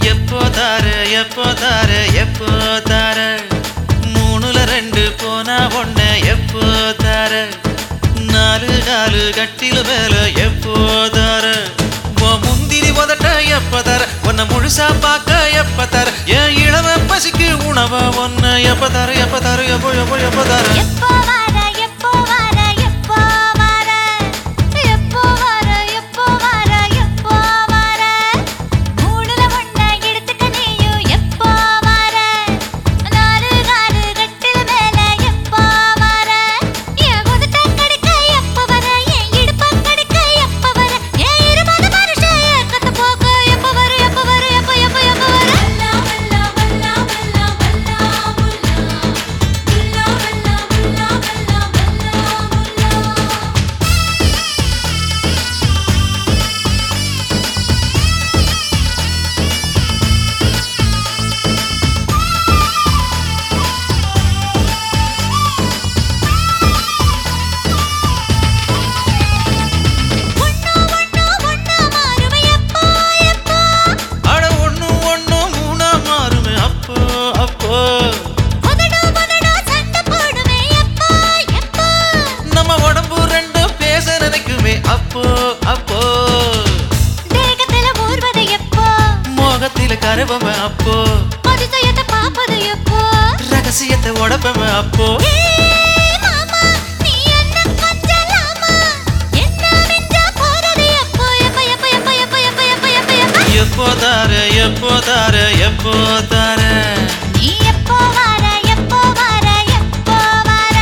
எப்போ தார எப்போ தார எப்போ தார மூணுல ரெண்டு போனா ஒன்ன எப்போ தார நாலு காலு கட்டில மேல எப்போ தார உன் முந்திரி உதட்ட எப்ப தர உன்னை முழுசா பார்க்க எப்ப தர என் இளவ பசிக்கு உணவ ஒன்ன எப்ப தர எப்ப தர எப்போ எப்போ எப்போ தர எப்போ வர எப்போ வர எப்போ வர எப்போ வர எப்போ வர எப்போ வர மூணுல ஒண்ண எடுத்துக்க நீயும் எப்போ வர நாலு காலு கட்டில் மேல எப்போ வர என் உதட்ட கடிக்க எப்போ வர என் இடுப்ப கடிக்க எப்போ வர என் இருபது வருஷம் ஏக்கத்து போக்க எப்போ வர எப்போ வர எப்போ எப்போ எப்போ வர வல்லா வல்லா வல்லா வல்லா வல்லா முல்லா வல்லா வல்லா வல்லா வல்லா முல்லா ஒண்ணு ஒண்ணு ஒண்ணா மாறுமே எப்போ எப்போ அட ஒண்ணு ஒண்ணு மூணா மாறுமே அப்போ அப்போ உதடு உதடு சண்டை போடுமே எப்போ எப்போ நம்ம உடம்பு ரெண்டும் பேச நினைக்குமே அப்போ அப்போ தேகத்துல ஊர்வது எப்போ மோகத்தில கருவமே அப்போ அதிசயத்தை பார்ப்பது எப்போ ரகசியத்தை உடப்பமே அப்போ ஏய் மாமா நீ என்ன கொஞ்சலாமா என்ன மிஞ்ச போறது எப்போ எப்போ எப்போ எப்போ எப்போ எப்போ எப்போ எப்போ எப்போ எப்போ தார எப்போ தார எப்போ தார நீ எப்போ வர எப்போ வர எப்போ வர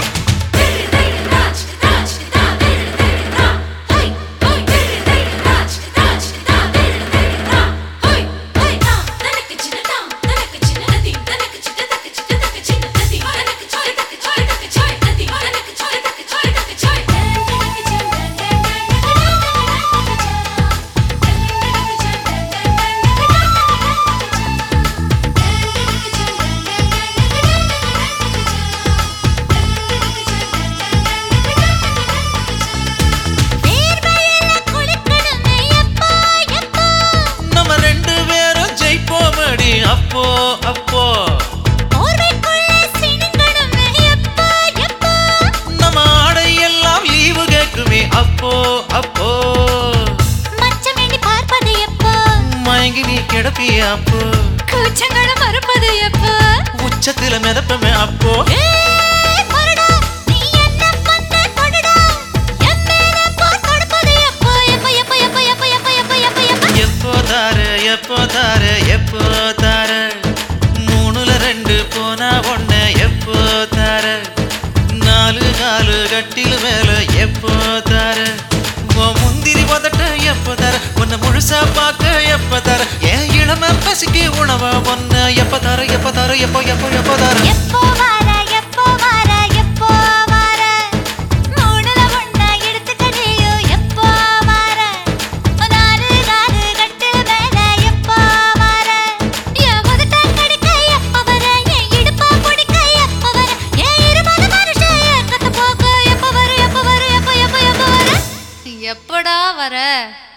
வேர்வையில குளிக்கணுமே எப்போ எப்போ நம்ம ரெண்டு பேரும் ஜெயிப்போமடி அப்போ அப்போ போர்வைக்குள்ளே சிணுங்கணுமே எப்போ எப்போ நம்ம ஆடை எல்லாம் லீவு கேக்குமே அப்போ அப்போ மச்சமேண்டி பார்ப்பது எப்போ மயங்கி நீ கிடப்பிய அப்போ கூச்சங்களும் மறுப்பது எப்போ உச்சத்தில மிதப்பமே அப்போ ஏய் மருடா நீ என்ன பண்ண கொடுடா என் மேல போர் கொடுப்பது எப்போ எப்போ எப்போ எப்போ எப்போ எப்போ எப்போ எப்போ எப்போ எப்போ தார எப்போ தார எப்போ தார மூணுல ரெண்டு போனா ஒன்ன எப்போ தார நாலு காலு கட்டில மேல எப்போ தார உன் முந்திரி உதட்ட எப்போ தர உன்னை முழுசா பார்க்க எப்ப தர என் இளம பசிக்கு உணவ ஒன்ன எப்ப தர எப்ப தர எப்போ எப்போ எப்போ தர எப்போ வர எப்போ வர எப்போ வர மூணுல ஒண்ண எடுத்துக்க நீயும் எப்போ வர நாலு காலு கட்டில் மேல எப்போ வர என் உதட்ட கடிக்க எப்போ வர என் இடுப்ப பிடிக்க எப்போ வர என் இருபது வருஷம் ஏக்கத்து போக்க எப்போ வர எப்போ வர எப்போ எப்போ எப்போ வர எப்படா வர